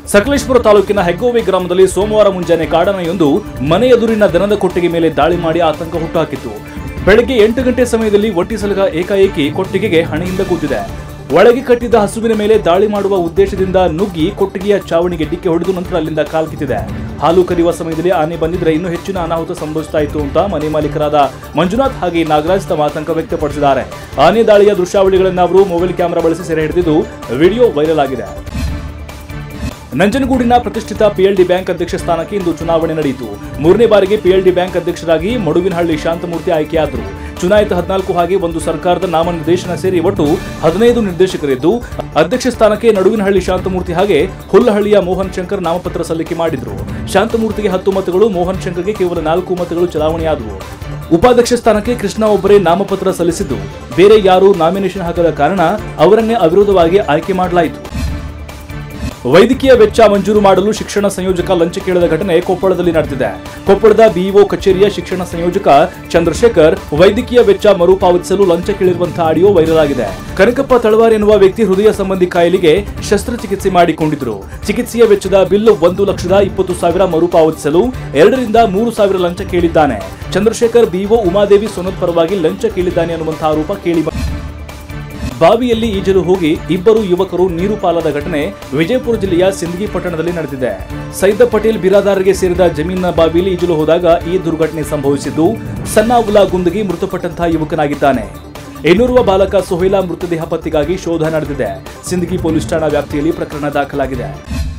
ಸಕಲೇಶ್ಪುರ ತಾಲೂಕಿನ ಹೆಗ್ಗೋವಿ ಗ್ರಾಮದಲ್ಲಿ ಸೋಮವಾರ ಮುಂಜಾನೆ ಕಾಡಾನೆಯೊಂದು ಮನೆ ಎದುರಿನ ದನದ ಕೊಟ್ಟಿಗೆ ಮೇಲೆ ದಾಳಿ ಮಾಡಿ ಆತಂಕ ಹುಟ್ಟುಹಾಕಿತ್ತು ಬೆಳಗ್ಗೆ ಎಂಟು ಗಂಟೆ ಸಮಯದಲ್ಲಿ ಒಟ್ಟಿಸಲಗ ಏಕಾಏಕಿ ಕೊಟ್ಟಿಗೆಗೆ ಹಣೆಯಿಂದ ಕೂತಿದೆ ಒಳಗೆ ಕಟ್ಟಿದ್ದ ಹಸುವಿನ ಮೇಲೆ ದಾಳಿ ಮಾಡುವ ಉದ್ದೇಶದಿಂದ ನುಗ್ಗಿ ಕೊಟ್ಟಿಗೆಯ ಚಾವಣಿಗೆ ಡಿಕ್ಕಿ ಹೊಡೆದು ನಂತರ ಅಲ್ಲಿಂದ ಕಾಲ್ಕಿತ್ತಿದೆ ಹಾಲು ಕರೆಯುವ ಸಮಯದಲ್ಲಿ ಆನೆ ಬಂದಿದ್ರೆ ಇನ್ನೂ ಹೆಚ್ಚಿನ ಅನಾಹುತ ಸಂಭವಿಸ್ತಾ ಇತ್ತು ಅಂತ ಮನೆ ಮಾಲೀಕರಾದ ಮಂಜುನಾಥ್ ಹಾಗೆ ನಾಗರಾಜ್ ತಮ್ಮ ಆತಂಕ ವ್ಯಕ್ತಪಡಿಸಿದ್ದಾರೆ ಆನೆ ದಾಳಿಯ ದೃಶ್ಯಾವಳಿಗಳನ್ನು ಅವರು ಮೊಬೈಲ್ ಕ್ಯಾಮೆರಾ ಬಳಸಿ ಸೆರೆ ಹಿಡಿದಿದ್ದು ವಿಡಿಯೋ ವೈರಲ್ ಆಗಿದೆ ನಂಜನಗೂಡಿನ ಪ್ರತಿಷ್ಠಿತ ಪಿಎಲ್ಡಿ ಬ್ಯಾಂಕ್ ಅಧ್ಯಕ್ಷ ಸ್ಥಾನಕ್ಕೆ ಇಂದು ಚುನಾವಣೆ ನಡೆಯಿತು ಮೂರನೇ ಬಾರಿಗೆ ಪಿಎಲ್ಡಿ ಬ್ಯಾಂಕ್ ಅಧ್ಯಕ್ಷರಾಗಿ ಮಡುವಿನಹಳ್ಳಿ ಶಾಂತಮೂರ್ತಿ ಆಯ್ಕೆಯಾದರು ಚುನಾಯಿತ ಹದಿನಾಲ್ಕು ಹಾಗೆ ಒಂದು ಸರ್ಕಾರದ ನಾಮನಿರ್ದೇಶನ ಸೇರಿ ಒಟ್ಟು ಹದಿನೈದು ನಿರ್ದೇಶಕರಿದ್ದು ಅಧ್ಯಕ್ಷ ಸ್ಥಾನಕ್ಕೆ ನಡುವಿನಹಳ್ಳಿ ಶಾಂತಮೂರ್ತಿ ಹಾಗೆ ಹುಲ್ಲಹಳ್ಳಿಯ ಮೋಹನ್ ಶಂಕರ್ ನಾಮಪತ್ರ ಸಲ್ಲಿಕೆ ಮಾಡಿದ್ರು ಶಾಂತಮೂರ್ತಿಗೆ ಹತ್ತು ಮತಗಳು ಮೋಹನ್ ಶಂಕರ್ಗೆ ಕೇವಲ ನಾಲ್ಕು ಮತಗಳು ಚಲಾವಣೆಯಾದವು ಉಪಾಧ್ಯಕ್ಷ ಸ್ಥಾನಕ್ಕೆ ಕೃಷ್ಣ ಒಬ್ಬರೇ ನಾಮಪತ್ರ ಸಲ್ಲಿಸಿದ್ದು ಬೇರೆ ಯಾರೂ ನಾಮಿನೇಷನ್ ಹಾಕದ ಕಾರಣ ಅವರನ್ನೇ ಅವಿರೋಧವಾಗಿ ಆಯ್ಕೆ ಮಾಡಲಾಯಿತು ವೈದ್ಯಕೀಯ ವೆಚ್ಚ ಮಂಜೂರು ಮಾಡಲು ಶಿಕ್ಷಣ ಸಂಯೋಜಕ ಲಂಚ ಕೇಳಿದ ಘಟನೆ ಕೊಪ್ಪಳದಲ್ಲಿ ನಡೆದಿದೆ ಕೊಪ್ಪಳದ ಬಿಇಒ ಕಚೇರಿಯ ಶಿಕ್ಷಣ ಸಂಯೋಜಕ ಚಂದ್ರಶೇಖರ್ ವೈದ್ಯಕೀಯ ವೆಚ್ಚ ಮರುಪಾವತಿಸಲು ಲಂಚ ಕೇಳಿರುವಂತಹ ಆಡಿಯೋ ವೈರಲ್ ಆಗಿದೆ ಕನಕಪ್ಪ ತಳವಾರ್ ಎನ್ನುವ ವ್ಯಕ್ತಿ ಹೃದಯ ಸಂಬಂಧಿ ಕಾಯಿಲೆಗೆ ಶಸ್ತ್ರಚಿಕಿತ್ಸೆ ಮಾಡಿಕೊಂಡಿದ್ರು ಚಿಕಿತ್ಸೆಯ ವೆಚ್ಚದ ಬಿಲ್ ಒಂದು ಲಕ್ಷದ ಇಪ್ಪತ್ತು ಸಾವಿರ ಮರುಪಾವತಿಸಲು ಎರಡರಿಂದ ಮೂರು ಸಾವಿರ ಲಂಚ ಕೇಳಿದ್ದಾನೆ ಚಂದ್ರಶೇಖರ್ ಬಿಇಒ ಉಮಾದೇವಿ ಸೊನದ್ ಪರವಾಗಿ ಲಂಚ ಕೇಳಿದ್ದಾನೆ ಅನ್ನುವಂತಹ ಆರೋಪ ಕೇಳಿ ಬಂದಿದೆ. ಬಾವಿಯಲ್ಲಿ ಈಜಲು ಹೋಗಿ ಇಬ್ಬರು ಯುವಕರು ನೀರು ಪಾಲಾದ ಘಟನೆ ವಿಜಯಪುರ ಜಿಲ್ಲೆಯ ಸಿಂದಗಿ ಪಟ್ಟಣದಲ್ಲಿ ನಡೆದಿದೆ ಸೈದ ಪಟೇಲ್ ಬಿರಾದಾರ್ಗೆ ಸೇರಿದ ಜಮೀನಿನ ಬಾವಿಯಲ್ಲಿ ಈಜಲು ಹೋದಾಗ ಈ ದುರ್ಘಟನೆ ಸಂಭವಿಸಿದ್ದು ಸನ್ನಾವುಲಾ ಗುಂದಗಿ ಮೃತಪಟ್ಟಂತಹ ಯುವಕನಾಗಿದ್ದಾನೆ ಇನ್ನೋರ್ವ ಬಾಲಕ ಸೊಹೈಲಾ ಮೃತದೇಹ ಪತ್ತೆಗಾಗಿ ಶೋಧ ನಡೆದಿದೆ ಸಿಂದಗಿ ಪೊಲೀಸ್ ಠಾಣಾ ವ್ಯಾಪ್ತಿಯಲ್ಲಿ ಪ್ರಕರಣ ದಾಖಲಾಗಿದೆ